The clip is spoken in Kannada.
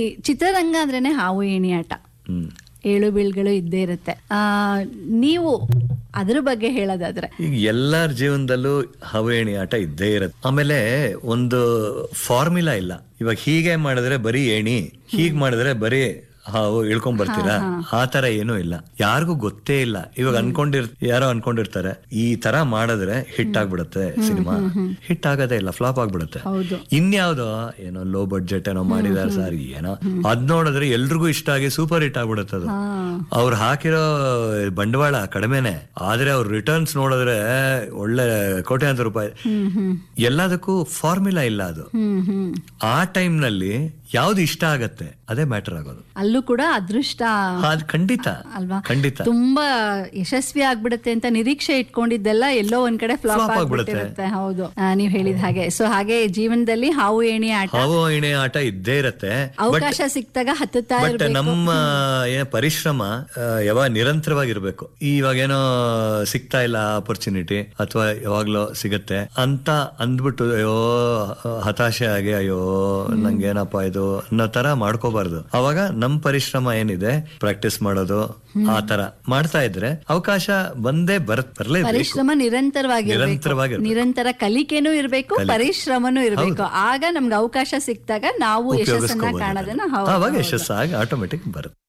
ಚಿತ್ರರಂಗ ಅಂದ್ರೇನೆ ಹಾವು ಏಣಿ ಆಟ ಹ್ಮ್ ಏಳು ಬೀಳ್ಗಳು ಇದ್ದೇ ಇರುತ್ತೆ ಆ ನೀವು ಅದ್ರ ಬಗ್ಗೆ ಹೇಳೋದಾದ್ರೆ ಈಗ ಎಲ್ಲಾರ ಜೀವನದಲ್ಲೂ ಹವೇಣಿ ಆಟ ಇದ್ದೇ ಇರುತ್ತೆ ಆಮೇಲೆ ಒಂದು ಫಾರ್ಮುಲಾ ಇಲ್ಲ ಇವಾಗ ಹೀಗೆ ಮಾಡಿದ್ರೆ ಬರೀ ಏಣಿ ಹೀಗ್ ಮಾಡಿದ್ರೆ ಬರೀ ಹಾವು ಇಳ್ಕೊಂಡ್ ಬರ್ತೀರಾ ಆ ತರ ಏನೂ ಇಲ್ಲ ಯಾರಿಗೂ ಗೊತ್ತೇ ಇಲ್ಲ ಇವಾಗ ಅನ್ಕೊಂಡಿರ್ ಯಾರೋ ಅನ್ಕೊಂಡಿರ್ತಾರೆ ಈ ತರ ಮಾಡಿದ್ರೆ ಹಿಟ್ ಆಗ್ಬಿಡುತ್ತೆ ಸಿನಿಮಾ ಹಿಟ್ ಆಗೋದೇ ಇಲ್ಲ ಫ್ಲಾಪ್ ಆಗ್ಬಿಡುತ್ತೆ ಹೌದು ಇನ್ಯಾವ್ದೋ ಏನೋ ಲೋ ಬಡ್ಜೆಟ್ ಏನೋ ಮಾಡಿದಾರೆ ಸರ್ ಏನೋ ಅದ್ ನೋಡಿದ್ರೆ ಎಲ್ರಿಗೂ ಇಷ್ಟ ಆಗಿ ಸೂಪರ್ ಹಿಟ್ ಆಗ್ಬಿಡುತ್ತೆ ಅದು ಹಾ ಅವ್ರು ಹಾಕಿರೋ ಬಂಡವಾಳ ಕಡಿಮೆನೆ ಆದ್ರೆ ಅವ್ರ ರಿಟರ್ನ್ಸ್ ನೋಡಿದ್ರೆ ಒಳ್ಳೆ ಕೋಟ್ಯಾಂತರ ರೂಪಾಯಿ ಹ್ಮ್ ಹ್ಮ್ ಎಲ್ಲದಕ್ಕೂ ಫಾರ್ಮುಲಾ ಇಲ್ಲ ಅದು ಹ್ಮ್ ಹ್ಮ್ ಆ ಟೈಮ್ ನಲ್ಲಿ ಯಾವ್ದು ಇಷ್ಟ ಆಗತ್ತೆ ಅದೇ ಮ್ಯಾಟರ್ ಆಗೋದು ಅಲ್ಲೂ ಕೂಡ ಅದೃಷ್ಟ ಅದ್ ಖಂಡಿತ ಅಲ್ವಾ ಖಂಡಿತ ತುಂಬಾ ಯಶಸ್ವಿ ಆಗ್ಬಿಡುತ್ತೆ ಅಂತ ನಿರೀಕ್ಷೆ ಇಟ್ಕೊಂಡಿದ್ದೆಲ್ಲ ಎಲ್ಲೋ ಒಂದ್ ಕಡೆ ಫ್ಲಾಪ್ Flop ಆಗ್ಬಿಡುತ್ತೆ. ಆಗ್ಬಿಟ್ಟಿರುತ್ತೆ ಹೌದು ಆ, ನೀವ್ ಹೇಳಿದ ಹಾಗೆ ಸೊ ಹಾಗೆ ಜೀವನದಲ್ಲಿ ಹಾವು ಏಣಿ ಆಟ ಹಾವು ಎಣೆ ಆಟ ಇದ್ದೇ ಇರತ್ತೆ ಅವಕಾಶ ಸಿಕ್ತಾಗ ಹತ್ತುತ್ತಾ ಬಟ್ ಇರ್ಬೇಕು ನಮ್ಮ ಏನ ಪರಿಶ್ರಮ ಆ, ಯಾವಾಗ ನಿರಂತರವಾಗಿರ್ಬೇಕು ಇವಾಗೇನೋ ಸಿಗ್ತಾ ಇಲ್ಲ ಆಪರ್ಚುನಿಟಿ ಅಥವಾ ಯಾವಾಗ್ಲೋ ಸಿಗತ್ತೆ ಅಂತ ಅಂದ್ಬಿಟ್ಟು ಅಯ್ಯೋ ಹತಾಶೆ ಆಗಿ ಅಯ್ಯೋ ನಂಗೇನಪ್ಪ ಇದು ಅನ್ನೋ ತರ ಮಾಡ್ಕೋಬಾರ್ದು ಅವಾಗ ನಮ್ ಪರಿಶ್ರಮ ಏನಿದೆ ಪ್ರಾಕ್ಟೀಸ್ ಮಾಡೋದು ಆ ತರ ಮಾಡ್ತಾ ಇದ್ರೆ ಅವಕಾಶ ಬಂದೇ ಬರ್ ಬರ್ಲೇಬೇಕು ಪರಿಶ್ರಮ ನಿರಂತರವಾಗಿರ್ಬೇಕು ನಿರಂತರವಾಗಿರ್ಬೇಕು. ನಿರಂತರ ಕಲಿಕೆನೂ ಇರ್ಬೇಕು ಪರಿಶ್ರಮನೂ ಇರ್ಬೇಕು ಆಗ ನಮ್ಗೆ ಅವಕಾಶ ಸಿಕ್ತಾಗ ನಾವು ಯಶಸ್ಸನ್ನ ಉಪಯೋಗಿಸ್ಕೋಬಹುದು ಕಾಣೋದನ್ನ ಅವಾಗ ಹೌದು ಯಶಸ್ಸಾಗಿ ಆಟೋಮೆಟಿಕ್ ಬರುತ್ತೆ